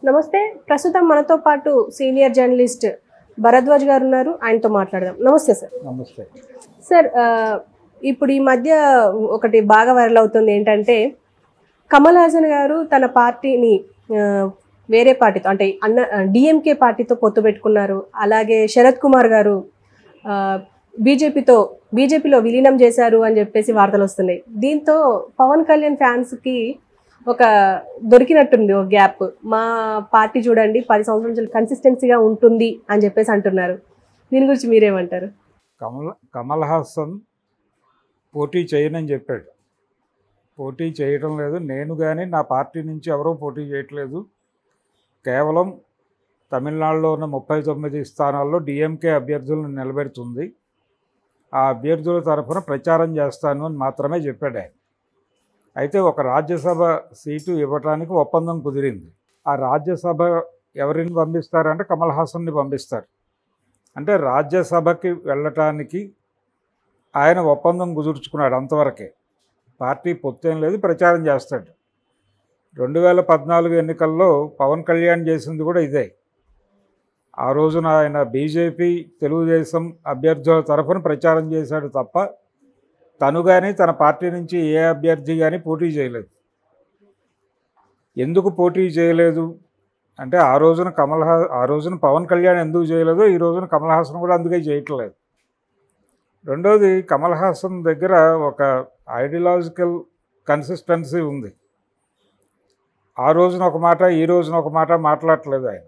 నమస్తే ప్రస్తుతం మనతో పాటు సీనియర్ జర్నలిస్ట్ భరద్వాజ్ గారు ఉన్నారు ఆయనతో మాట్లాడదాం నమస్తే సార్ నమస్తే సార్ ఆ, ఇప్పుడు ఈ మధ్య ఒకటి బాగా వైరల్ అవుతుంది ఏంటంటే కమల్ హాసన్ గారు తన పార్టీని ఆ, వేరే పార్టీతో అంటే అన్న డిఎంకే పార్టీతో పొత్తు పెట్టుకున్నారు అలాగే శరత్ కుమార్ గారు బీజేపీతో బీజేపీలో విలీనం చేశారు అని చెప్పేసి వార్తలు వస్తున్నాయి దీంతో పవన్ కళ్యాణ్ ఫ్యాన్స్కి ఒక దొరికినట్టుంది ఒక గ్యాప్ మా పార్టీ చూడండి పది సంవత్సరాల నుంచి కన్సిస్టెన్సీగా ఉంటుంది అని చెప్పేసి అంటున్నారు దీని గురించి మీరేమంటారు కమల్ కమల్ హాసన్ పోటీ చేయనని చెప్పాడు పోటీ చేయడం లేదు నేను కానీ నా పార్టీ నుంచి ఎవరూ పోటీ చేయట్లేదు కేవలం తమిళనాడులో ఉన్న ముప్పై తొమ్మిది స్థానాల్లో డిఎంకే అభ్యర్థులను నిలబెడుతుంది ఆ అభ్యర్థుల తరఫున ప్రచారం చేస్తాను అని మాత్రమే చెప్పాడు ఆయన అయితే ఒక రాజ్యసభ సీటు ఇవ్వటానికి ఒప్పందం కుదిరింది ఆ రాజ్యసభ ఎవరిని పంపిస్తారంటే కమల్ హాసన్ని పంపిస్తారు అంటే రాజ్యసభకి వెళ్ళటానికి ఆయన ఒప్పందం కుదుర్చుకున్నాడు అంతవరకే పార్టీ పొత్తేం లేదు ప్రచారం చేస్తాడు రెండు వేల పద్నాలుగు ఎన్నికల్లో పవన్ కళ్యాణ్ చేసింది కూడా ఇదే ఆ రోజున ఆయన బీజేపీ తెలుగుదేశం అభ్యర్థుల తరఫున ప్రచారం చేశాడు తప్ప తను కానీ తన పార్టీ నుంచి ఏ అభ్యర్థి కానీ పోటీ చేయలేదు ఎందుకు పోటీ చేయలేదు అంటే ఆ రోజున కమల్ హా ఆ రోజున పవన్ కళ్యాణ్ ఎందుకు చేయలేదో ఈ రోజున కమల్ హాసన్ కూడా అందుకే చేయట్లేదు రెండోది కమల్ హాసన్ దగ్గర ఒక ఐడియాలజికల్ కన్సిస్టెన్సీ ఉంది ఆ రోజున ఒక మాట ఈ రోజున ఒక మాట మాట్లాడట్లేదు ఆయన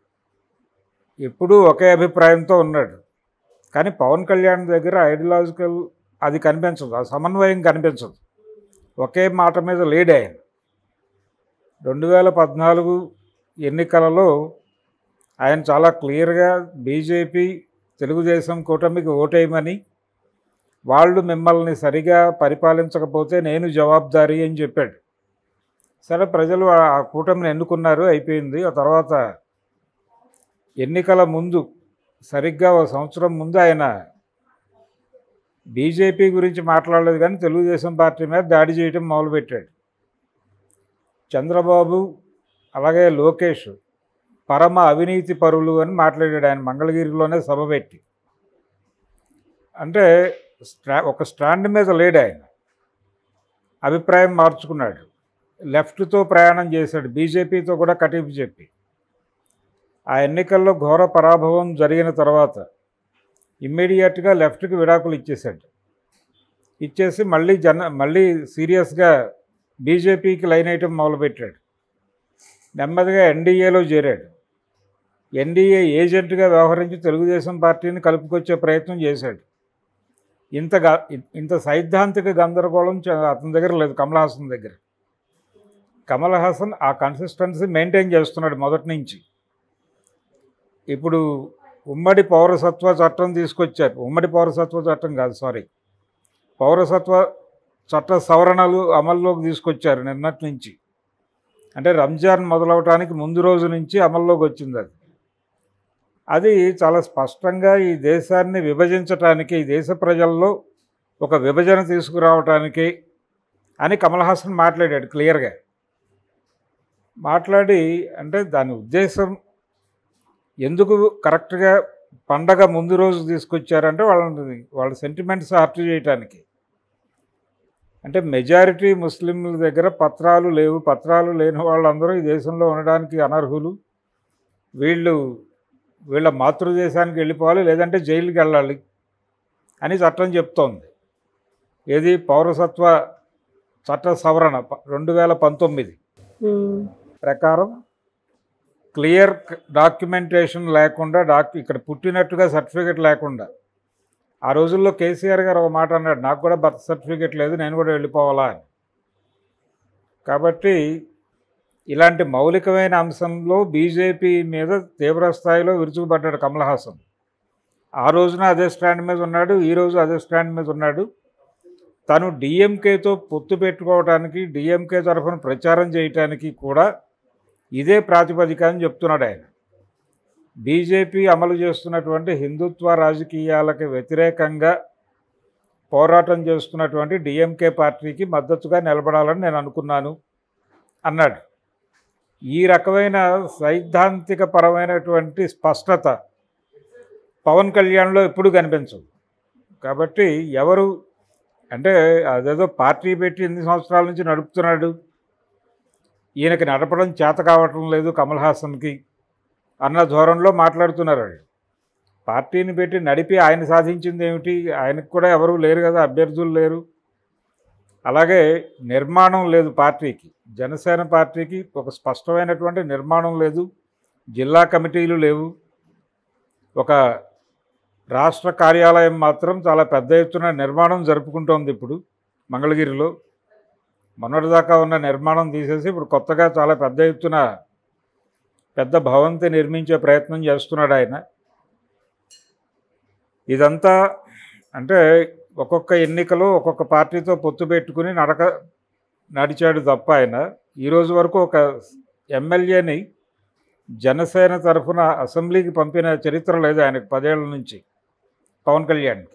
ఎప్పుడూ ఒకే అభిప్రాయంతో ఉన్నాడు కానీ పవన్ కళ్యాణ్ దగ్గర ఐడియాలజికల్ అది కనిపించదు ఆ సమన్వయం కనిపించదు ఒకే మాట మీద లేడ్ ఆయన రెండు వేల పద్నాలుగు ఎన్నికలలో ఆయన చాలా క్లియర్గా బీజేపీ తెలుగుదేశం కూటమికి ఓటేయమని వాళ్ళు మిమ్మల్ని సరిగా పరిపాలించకపోతే నేను జవాబుదారీ అని చెప్పాడు సరే ప్రజలు ఆ ఆ కూటమిని ఎన్నుకున్నారు అయిపోయింది ఆ తర్వాత ఎన్నికల ముందు సరిగ్గా ఒక సంవత్సరం ముందు ఆయన బీజేపీ గురించి మాట్లాడలేదు కానీ తెలుగుదేశం పార్టీ మీద దాడి చేయడం మొదలుపెట్టాడు చంద్రబాబు అలాగే లోకేష్ పరమ అవినీతి పరులు అని మాట్లాడాడు ఆయన మంగళగిరిలోనే సభ పెట్టి అంటే స్టా ఒక స్టాండ్ మీద లేడు ఆయన అభిప్రాయం మార్చుకున్నాడు లెఫ్ట్తో ప్రయాణం చేశాడు బీజేపీతో కూడా కటింపు చెప్పి ఆ ఎన్నికల్లో ఘోర పరాభవం జరిగిన తర్వాత ఇమ్మీడియట్గా లెఫ్ట్కి విడాకులు ఇచ్చేశాడు ఇచ్చేసి మళ్ళీ జన మళ్ళీ సీరియస్గా బీజేపీకి లైన్ వేయటం మొదలుపెట్టాడు నెమ్మదిగా ఎన్డీఏలో చేరాడు ఎన్డీఏ ఏజెంట్గా వ్యవహరించి తెలుగుదేశం పార్టీని కలుపుకొచ్చే ప్రయత్నం చేశాడు ఇంత గ- ఇంత సైద్ధాంతిక గందరగోళం చ- అతని దగ్గర లేదు కమల్ హాసన్ దగ్గర కమల్ హాసన్ ఆ కన్సిస్టెన్సీ మెయింటైన్ చేస్తున్నాడు మొదటి నుంచి ఇప్పుడు ఉమ్మడి పౌరసత్వ చట్టం తీసుకొచ్చారు ఉమ్మడి పౌరసత్వ చట్టం కాదు సారీ పౌరసత్వ చట్ట సవరణలు అమల్లోకి తీసుకొచ్చారు నిన్నటి నుంచి అంటే రంజాన్ మొదలవటానికి ముందు రోజు నుంచి అమల్లోకి వచ్చింది అది అది చాలా స్పష్టంగా ఈ దేశాన్ని విభజించటానికి ఈ దేశ ప్రజల్లో ఒక విభజన తీసుకురావటానికి అని కమల్ హాసన్ మాట్లాడాడు క్లియర్గా మాట్లాడి అంటే దాని ఉద్దేశం ఎందుకు కరెక్ట్గా పండగ ముందు రోజు తీసుకొచ్చారంటే వాళ్ళని వాళ్ళ సెంటిమెంట్స్ హర్ట్ చేయటానికి అంటే మెజారిటీ ముస్లింల దగ్గర పత్రాలు లేవు పత్రాలు లేని వాళ్ళందరూ ఈ దేశంలో ఉండడానికి అనర్హులు వీళ్ళు వీళ్ళ మాతృదేశానికి వెళ్ళిపోవాలి లేదంటే జైలుకి వెళ్ళాలి అని చట్టం చెప్తోంది ఏది పౌరసత్వ చట్ట సవరణ ప- రెండు వేల పంతొమ్మిది మ్మ్. ప్రకారం క్లియర్ డాక్యుమెంటేషన్ లేకుండా డాక్ ఇక్కడ పుట్టినట్టుగా సర్టిఫికెట్ లేకుండా ఆ రోజుల్లో కేసీఆర్ గారు ఒక మాట అన్నాడు నాకు కూడా బర్త్ సర్టిఫికెట్ లేదు నేను కూడా వెళ్ళిపోవాలా అని కాబట్టి ఇలాంటి మౌలికమైన అంశంలో బీజేపీ మీద తీవ్ర స్థాయిలో విరుచుకుపడ్డాడు కమల్ హాసన్ ఆ రోజున అదే స్టాండ్ మీద ఉన్నాడు ఈ రోజు అదే స్టాండ్ మీద ఉన్నాడు తను డిఎంకేతో పొత్తు పెట్టుకోవడానికి డిఎంకే తరఫున ప్రచారం చేయటానికి కూడా ఇదే ప్రాతిపదిక అని చెప్తున్నాడు ఆయన బీజేపీ అమలు చేస్తున్నటువంటి హిందుత్వ రాజకీయాలకు వ్యతిరేకంగా పోరాటం చేస్తున్నటువంటి డిఎంకే పార్టీకి మద్దతుగా నిలబడాలని నేను అనుకున్నాను అన్నాడు ఈ రకమైన సైద్ధాంతిక పరమైనటువంటి స్పష్టత పవన్ కళ్యాణ్లో ఎప్పుడు కనిపించదు కాబట్టి ఎవరు అంటే అదేదో పార్టీ పెట్టి ఎన్ని సంవత్సరాల నుంచి నడుపుతున్నాడు ఈయనకి నడపడం చేత కావటం లేదు కమల్ హాసన్కి అన్న ధోరణిలో మాట్లాడుతున్నారు వాళ్ళు పార్టీని పెట్టి నడిపి ఆయన సాధించింది ఏమిటి ఆయనకు కూడా ఎవరు లేరు కదా అభ్యర్థులు లేరు అలాగే నిర్మాణం లేదు పార్టీకి జనసేన పార్టీకి ఒక స్పష్టమైనటువంటి నిర్మాణం లేదు జిల్లా కమిటీలు లేవు ఒక రాష్ట్ర కార్యాలయం మాత్రం చాలా పెద్ద ఎత్తున నిర్మాణం జరుపుకుంటోంది ఇప్పుడు మంగళగిరిలో మొన్నటిదాకా ఉన్న నిర్మాణం తీసేసి ఇప్పుడు కొత్తగా చాలా పెద్ద ఎత్తున పెద్ద భవంతి నిర్మించే ప్రయత్నం చేస్తున్నాడు ఆయన ఇదంతా అంటే ఒక్కొక్క ఎన్నికలో ఒక్కొక్క పార్టీతో పొత్తు పెట్టుకుని నడక నడిచాడు తప్ప ఆయన ఈరోజు వరకు ఒక ఎమ్మెల్యేని జనసేన తరఫున అసెంబ్లీకి పంపిన చరిత్ర లేదు ఆయనకు పదేళ్ల నుంచి పవన్ కళ్యాణ్కి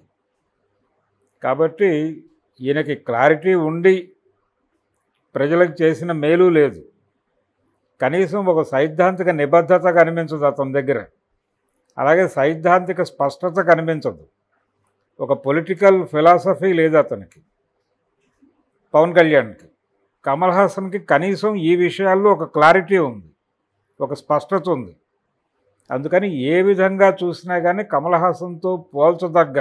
కాబట్టి ఈయనకి క్లారిటీ ఉండి ప్రజలకు చేసిన మేలు లేదు కనీసం ఒక సైద్ధాంతిక నిబద్ధత కనిపించదు అతని దగ్గర అలాగే సైద్ధాంతిక స్పష్టత కనిపించదు ఒక పొలిటికల్ ఫిలాసఫీ లేదు అతనికి పవన్ కళ్యాణ్కి కమల్ హాసన్కి కనీసం ఈ విషయాల్లో ఒక క్లారిటీ ఉంది ఒక స్పష్టత ఉంది అందుకని ఏ విధంగా చూసినా కానీ కమల్ హాసన్తో పోల్చదగ్గ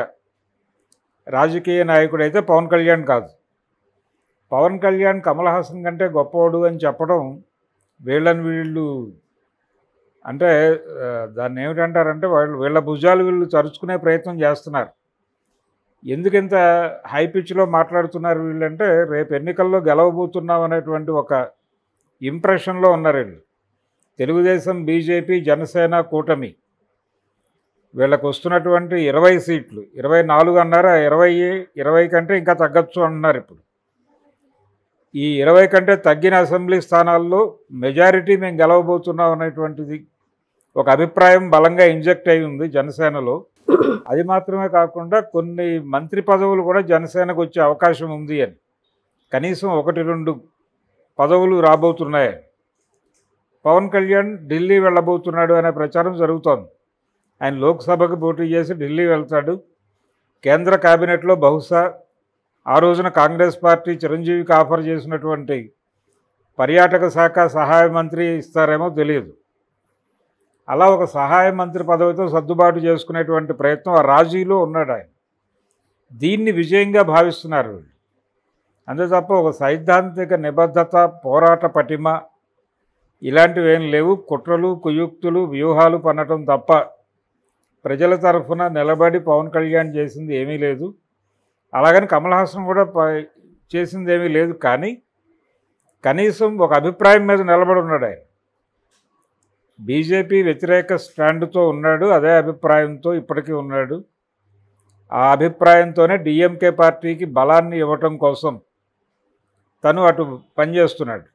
రాజకీయ నాయకుడైతే పవన్ కళ్యాణ్ కాదు పవన్ కళ్యాణ్ కమల్ హాసన్ కంటే గొప్పవాడు అని చెప్పడం వీళ్ళని వీళ్ళు అంటే ఆ, దాన్ని ఏమిటంటారంటే వాళ్ళు వీళ్ళ భుజాలు వీళ్ళు తరుచుకునే ప్రయత్నం చేస్తున్నారు ఎందుకు ఇంత హై పిచ్లో మాట్లాడుతున్నారు వీళ్ళంటే రేపు ఎన్నికల్లో గెలవబోతున్నాం అనేటువంటి ఒక ఇంప్రెషన్లో ఉన్నారు వీళ్ళు తెలుగుదేశం బీజేపీ జనసేన కూటమి వీళ్ళకు వస్తున్నటువంటి ఇరవై సీట్లు ఇరవై నాలుగు అన్నారు ఆ ఇరవై ఇరవై కంటే ఇంకా తగ్గచ్చు అంటున్నారు ఇప్పుడు ఈ ఇరవై కంటే తగ్గిన అసెంబ్లీ స్థానాల్లో మెజారిటీ మేము గెలవబోతున్నాం అనేటువంటిది ఒక అభిప్రాయం బలంగా ఇంజెక్ట్ అయి ఉంది జనసేనలో అది మాత్రమే కాకుండా కొన్ని మంత్రి పదవులు కూడా జనసేనకు వచ్చే అవకాశం ఉంది అని కనీసం ఒకటి రెండు పదవులు రాబోతున్నాయి పవన్ కళ్యాణ్ ఢిల్లీ వెళ్ళబోతున్నాడు అనే ప్రచారం జరుగుతోంది ఆయన లోక్సభకు పోటీ చేసి ఢిల్లీ వెళ్తాడు కేంద్ర కేబినెట్లో బహుశా ఆ రోజున కాంగ్రెస్ పార్టీ చిరంజీవికి ఆఫర్ చేసినటువంటి పర్యాటక శాఖ సహాయ మంత్రి ఇస్తారేమో తెలియదు అలా ఒక సహాయ మంత్రి పదవితో సర్దుబాటు చేసుకునేటువంటి ప్రయత్నం ఆ రాజీలో ఉన్నాడు ఆయన దీన్ని విజయంగా భావిస్తున్నారు వీళ్ళు అంతే తప్ప ఒక సైద్ధాంతిక నిబద్ధత పోరాట పటిమ ఇలాంటివి ఏం లేవు కుట్రలు కుయుక్తులు వ్యూహాలు పన్నటం తప్ప ప్రజల తరఫున నిలబడి పవన్ కళ్యాణ్ చేసింది ఏమీ లేదు అలాగని కమల్ హాసన్ కూడా ప- చేసింది ఏమీ లేదు కానీ కనీసం ఒక అభిప్రాయం మీద నిలబడి ఉన్నాడు ఆయన బీజేపీ వ్యతిరేక స్టాండ్తో ఉన్నాడు అదే అభిప్రాయంతో ఇప్పటికీ ఉన్నాడు ఆ అభిప్రాయంతోనే డిఎంకే పార్టీకి బలాన్ని ఇవ్వటం కోసం తను అటు పనిచేస్తున్నాడు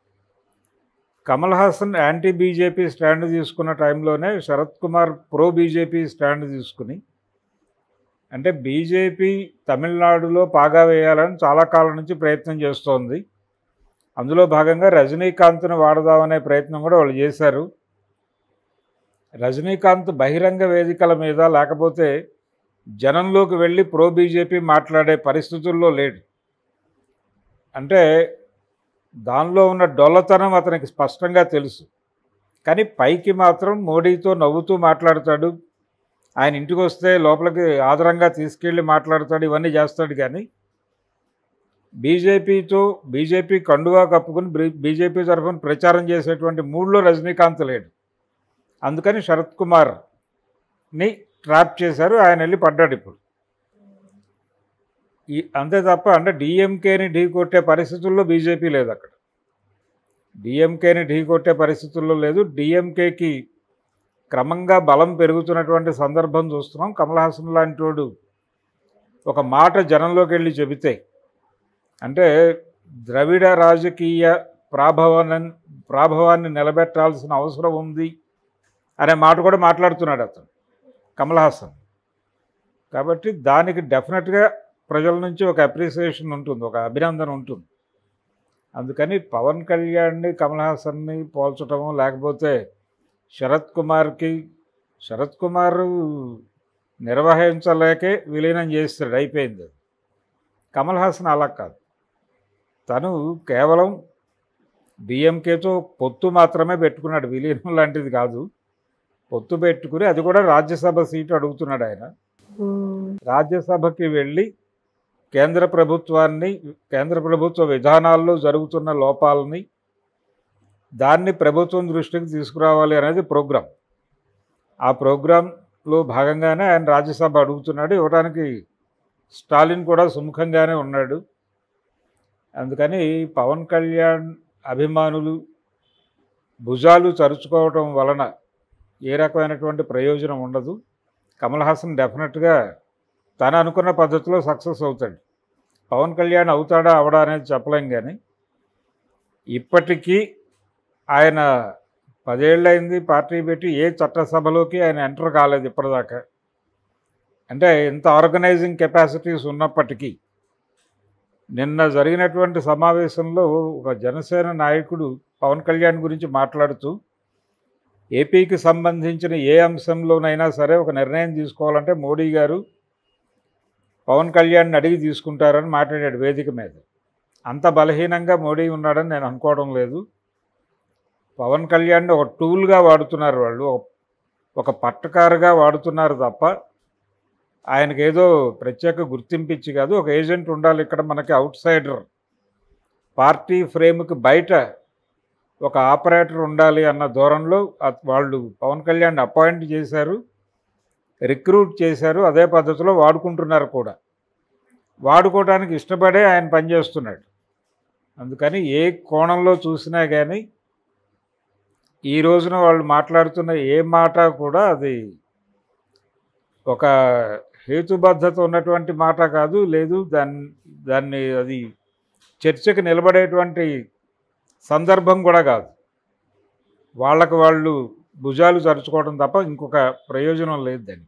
Kamal Haasan anti BJP stand తీసుకున్న టైంలోనే Sarath Kumar pro BJP stand తీసుకుని అంటే బీజేపీ తమిళనాడులో పాగా వేయాలని చాలా కాలం నుంచి ప్రయత్నం చేస్తోంది అందులో భాగంగా రజనీకాంత్ను వాడదామనే ప్రయత్నం కూడా వాళ్ళు చేశారు రజనీకాంత్ బహిరంగ వేదికల మీద లేకపోతే జనంలోకి వెళ్ళి ప్రో బీజేపీ మాట్లాడే పరిస్థితుల్లో లేడు అంటే దానిలో ఉన్న డొల్లతనం అతనికి స్పష్టంగా తెలుసు కానీ పైకి మాత్రం మోడీతో నవ్వుతూ మాట్లాడతాడు ఆయన ఇంటికి వస్తే లోపలికి ఆదరంగా తీసుకెళ్ళి మాట్లాడతాడు ఇవన్నీ చేస్తాడు కానీ బీజేపీతో బీజేపీ కండువా కప్పుకుని బీ- బీజేపీ తరఫున ప్రచారం చేసేటువంటి మూడ్లో రజనీకాంత్ లేడు అందుకని శరత్ కుమార్ని ట్రాప్ చేశారు ఆయన వెళ్ళి పడ్డాడు ఇప్పుడు ఈ అంతే తప్ప అంటే డిఎంకేని ఢీ కొట్టే పరిస్థితుల్లో బీజేపీ లేదు అక్కడ డిఎంకేని ఢీ కొట్టే పరిస్థితుల్లో లేదు డిఎంకేకి క్రమంగా బలం పెరుగుతున్నటువంటి సందర్భం చూస్తున్నాం కమల్ హాసన్ లాంటి వాడు ఒక మాట జనంలోకి వెళ్ళి చెబితే అంటే ద్రవిడ రాజకీయ ప్రాభవాన్ని ప్రాభవాన్ని నిలబెట్టాల్సిన అవసరం ఉంది అనే మాట కూడా మాట్లాడుతున్నాడు అతను కమల్ హాసన్ కాబట్టి దానికి డెఫినెట్గా ప్రజల నుంచి ఒక అప్రిసియేషన్ ఉంటుంది ఒక అభినందన ఉంటుంది అందుకని పవన్ కళ్యాణ్ని కమల్ హాసన్ని పోల్చటము లేకపోతే శరత్ కుమార్కి శరత్ కుమార్ నిర్వహించలేకే విలీనం చేస్తాడు అయిపోయింది అది. కమల్ హాసన్ అలా కాదు తను కేవలం డిఎంకేతో పొత్తు మాత్రమే పెట్టుకున్నాడు విలీనం లాంటిది కాదు పొత్తు పెట్టుకుని అది కూడా రాజ్యసభ సీటు అడుగుతున్నాడు ఆయన ఉమ్, రాజ్యసభకి వెళ్ళి కేంద్ర ప్రభుత్వాన్ని కేంద్ర ప్రభుత్వ విధానాల్లో జరుగుతున్న లోపాలని దాన్ని ప్రభుత్వం దృష్టికి తీసుకురావాలి అనేది ప్రోగ్రాం ఆ ప్రోగ్రాంలో భాగంగానే ఆయన రాజ్యసభ అడుగుతున్నాడు ఇవ్వడానికి స్టాలిన్ కూడా సుముఖంగానే ఉన్నాడు అందుకని పవన్ కళ్యాణ్ అభిమానులు భుజాలు చరుచుకోవటం వలన ఏ రకమైనటువంటి ప్రయోజనం ఉండదు కమల్ హాసన్ డెఫినెట్గా తను అనుకున్న పద్ధతిలో సక్సెస్ అవుతాడు పవన్ కళ్యాణ్ అవుతాడా అవడా అనేది చెప్పలేం కానీ ఇప్పటికీ ఆయన పదేళ్ళైంది పార్టీ పెట్టి ఏ చట్టసభలోకి ఆయన ఎంటర్ కాలేదు ఇప్పటిదాకా అంటే ఇంత ఆర్గనైజింగ్ కెపాసిటీస్ ఉన్నప్పటికీ నిన్న జరిగినటువంటి సమావేశంలో ఒక జనసేన నాయకుడు పవన్ కళ్యాణ్ గురించి మాట్లాడుతూ ఏపీకి సంబంధించిన ఏ అంశంలోనైనా సరే ఒక నిర్ణయం తీసుకోవాలంటే మోడీ గారు పవన్ కళ్యాణ్ని అడిగి తీసుకుంటారని మాట్లాడాడు వేదిక మీద అంత బలహీనంగా మోడీ ఉన్నాడని నేను అనుకోవడం లేదు పవన్ కళ్యాణ్ని ఒక టూల్గా వాడుతున్నారు వాళ్ళు ఒక- ఒక పట్టకారుగా వాడుతున్నారు తప్ప ఆయనకి ఏదో ప్రత్యేక గుర్తింపు ఇచ్చి కాదు ఒక ఏజెంట్ ఉండాలి ఇక్కడ మనకి అవుట్ సైడర్ పార్టీ ఫ్రేమ్కి బయట ఒక ఆపరేటర్ ఉండాలి అన్న దూరంలో అ- వాళ్ళు పవన్ కళ్యాణ్ అపాయింట్ చేశారు రిక్రూట్ చేశారు అదే పద్ధతిలో వాడుకుంటున్నారు కూడా వాడుకోవడానికి ఇష్టపడే ఆయన పనిచేస్తున్నాడు అందుకని ఏ కోణంలో చూసినా కానీ ఈ రోజున వాళ్ళు మాట్లాడుతున్న ఏ మాట కూడా అది ఒక హేతుబద్ధత ఉన్నటువంటి మాట కాదు లేదు దాన్ని దాన్ని అది చర్చకు నిలబడేటువంటి సందర్భం కూడా కాదు వాళ్ళకు వాళ్ళు భుజాలు చరుచుకోవడం తప్ప ఇంకొక ప్రయోజనం లేదు దానికి